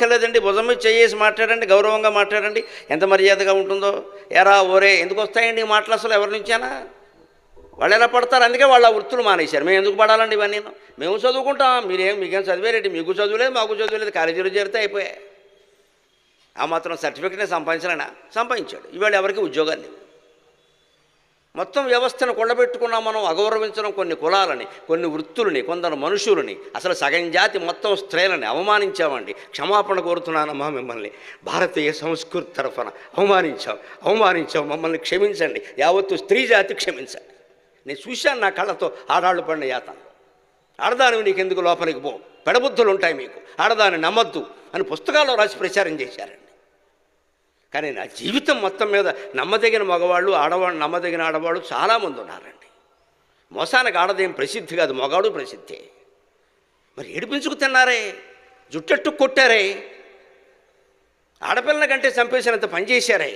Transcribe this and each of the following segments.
అక్కర్లేదండి భుజం మీద చేసి మాట్లాడండి గౌరవంగా మాట్లాడండి ఎంత మర్యాదగా ఉంటుందో ఎరా ఓరే ఎందుకు వస్తాయండి ఈ మాటలు అసలు ఎవరి నుంచేనా వాళ్ళు ఎలా పడతారు అందుకే వాళ్ళ వృత్తులు మానేశారు మేము ఎందుకు పడాలండి ఇవన్నీ మేము చదువుకుంటాం మీరేం మీకేం చదివేరేంటి మీకు చదువులేదు మాకు చదువులేదు కాలేజీలో చేరితే అయిపోయాయి ఆ మాత్రం సర్టిఫికెట్ని సంపాదించాలన్నా సంపాదించాడు ఇవాళ ఎవరికి ఉద్యోగాలు లేవు మొత్తం వ్యవస్థను కొండబెట్టుకున్నాం మనం అగౌరవించడం కొన్ని కులాలని కొన్ని వృత్తులని కొందరు మనుషులని అసలు సగం జాతి మొత్తం స్త్రీలని అవమానించామండి క్షమాపణ కోరుతున్నానమ్మా మిమ్మల్ని భారతీయ సంస్కృతి తరఫున అవమానించాం అవమానించాం మమ్మల్ని క్షమించండి యావత్తు స్త్రీ జాతి క్షమించండి నేను చూశాను నా కళ్ళతో ఆడాళ్ళు పడిన యాతను ఆడదానివి నీకెందుకు లోపలికి పో పెడబుద్ధులు ఉంటాయి మీకు ఆడదాన్ని నమ్మద్దు అని పుస్తకాల్లో రాసి ప్రచారం చేశారండి కానీ నా జీవితం మొత్తం మీద నమ్మదగిన మగవాళ్ళు ఆడవాళ్ళు నమ్మదగిన ఆడవాళ్ళు చాలామంది ఉన్నారండి మోసానికి ఆడదేం ప్రసిద్ధి కాదు మగాడు ప్రసిద్ధి మరి ఏడిపించుకు తిన్నారే జుట్టట్టు కొట్టారే ఆడపిల్లల కంటే చంపేసినంత పని చేశారే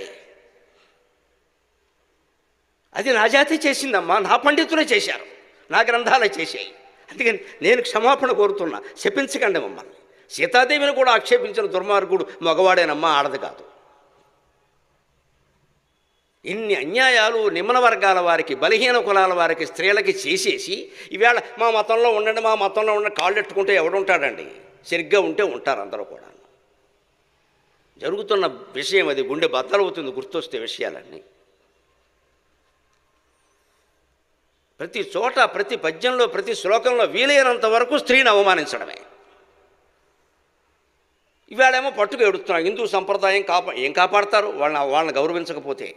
అది నా జాతి చేసిందమ్మా నా పండితులే చేశారు నా గ్రంథాలే చేశాయి అందుకని నేను క్షమాపణ కోరుతున్నా శపించకండి మమ్మల్ని సీతాదేవిని కూడా ఆక్షేపించిన దుర్మార్గుడు మగవాడేనమ్మా ఆడదు కాదు ఇన్ని అన్యాయాలు నిమ్మన వర్గాల వారికి బలహీన కులాల వారికి స్త్రీలకి చేసేసి ఈవేళ మా మతంలో ఉండండి మా మతంలో ఉండండి కాళ్ళు ఎట్టుకుంటే ఎవడుంటాడండి సరిగ్గా ఉంటే ఉంటారు అందరూ కూడా జరుగుతున్న విషయం అది గుండె బద్దలవుతుంది గుర్తొస్తే విషయాలన్నీ ప్రతి చోట ప్రతి పద్యంలో ప్రతి శ్లోకంలో వీలైనంత వరకు స్త్రీని అవమానించడమే ఇవాళేమో పట్టుకు ఎడుతున్నారు హిందూ సంప్రదాయం కాపా ఏం కాపాడతారు వాళ్ళని వాళ్ళని గౌరవించకపోతే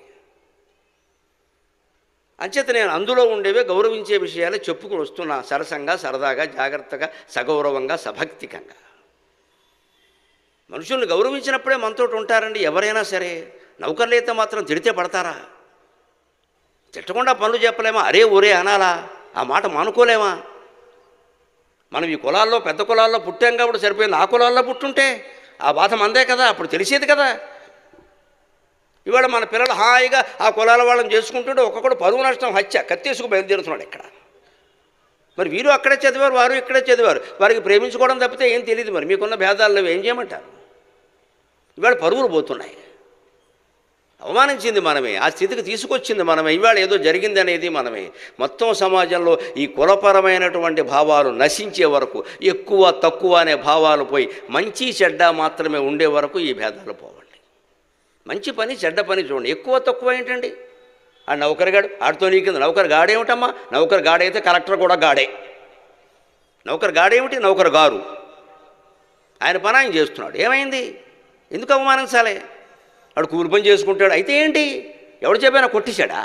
అంచేత నేను అందులో ఉండేవే గౌరవించే విషయాలే చెప్పుకుని వస్తున్నా సరసంగా సరదాగా జాగ్రత్తగా సగౌరవంగా సభక్తికంగా మనుషుల్ని గౌరవించినప్పుడే మనతో ఉంటారండి ఎవరైనా సరే నౌకర్లైతే మాత్రం తిడితే పడతారా తిట్టకుండా పనులు చెప్పలేమా అరే ఊరే అనాలా ఆ మాట మానుకోలేమా మనం ఈ కులాల్లో పెద్ద కులాల్లో పుట్టాం కాబట్టి సరిపోయింది ఆ కులాల్లో పుట్టుంటే ఆ బాధ మందే కదా అప్పుడు తెలిసేది కదా ఇవాళ మన పిల్లలు హాయిగా ఆ కులాల వాళ్ళని చేసుకుంటుంటే ఒక్కొక్కడు పరువు నష్టం హత్య కత్తేసుకు బయలుదేరుతున్నాడు ఇక్కడ మరి వీరు అక్కడే చదివారు వారు ఇక్కడే చదివారు వారికి ప్రేమించుకోవడం తప్పితే ఏం తెలియదు మరి మీకున్న భేదాల్లో ఏం చేయమంటారు ఇవాళ పరువులు పోతున్నాయి అవమానించింది మనమే ఆ స్థితికి తీసుకొచ్చింది మనమే ఇవాళ ఏదో జరిగింది అనేది మనమే మొత్తం సమాజంలో ఈ కులపరమైనటువంటి భావాలు నశించే వరకు ఎక్కువ తక్కువ అనే భావాలు పోయి మంచి చెడ్డ మాత్రమే ఉండే వరకు ఈ భేదాలు పోవండి మంచి పని చెడ్డ పని చూడండి ఎక్కువ తక్కువ ఏంటండి ఆ నౌకరిగాడు ఆడితో నీకింది నౌకరు గాడేమిటమ్మా నౌకరు గాడైతే కలెక్టర్ కూడా గాడే నౌకరు గాడేమిటి నౌకరు గారు ఆయన పని ఆయన చేస్తున్నాడు ఏమైంది ఎందుకు అవమానించాలి వాడు కూలి పని చేసుకుంటాడు అయితే ఏంటి ఎవడు చెప్పినా కొట్టేశాడా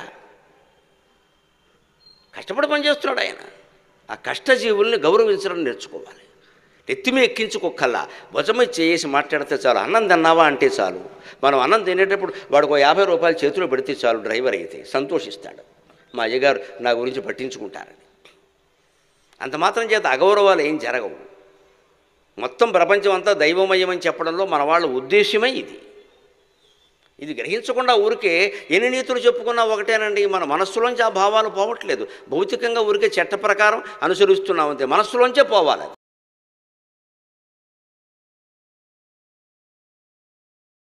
కష్టపడి పని చేస్తున్నాడు ఆయన ఆ కష్టజీవుల్ని గౌరవించడం నేర్చుకోవాలి నెత్తిమి ఎక్కించుకోకల్లా భుజమే చేసి మాట్లాడితే చాలు అన్నం తిన్నావా అంటే చాలు మనం అన్నం తినేటప్పుడు వాడికి ఒక యాభై రూపాయలు చేతిలో పెడితే చాలు డ్రైవర్ అయితే సంతోషిస్తాడు మా అయ్యగారు నా గురించి పట్టించుకుంటారని అంత మాత్రం చేత అగౌరవాలు ఏం జరగవు మొత్తం ప్రపంచం అంతా దైవమయమని చెప్పడంలో మన వాళ్ళ ఉద్దేశ్యమే ఇది ఇది గ్రహించకుండా ఊరికే ఎన్ని నీతులు చెప్పుకున్నా ఒకటేనండి మన మనస్సులోంచి ఆ భావాలు పోవట్లేదు భౌతికంగా ఊరికే చట్ట ప్రకారం అనుసరిస్తున్నాం అంతే మనస్సులోంచే పోవాలి అది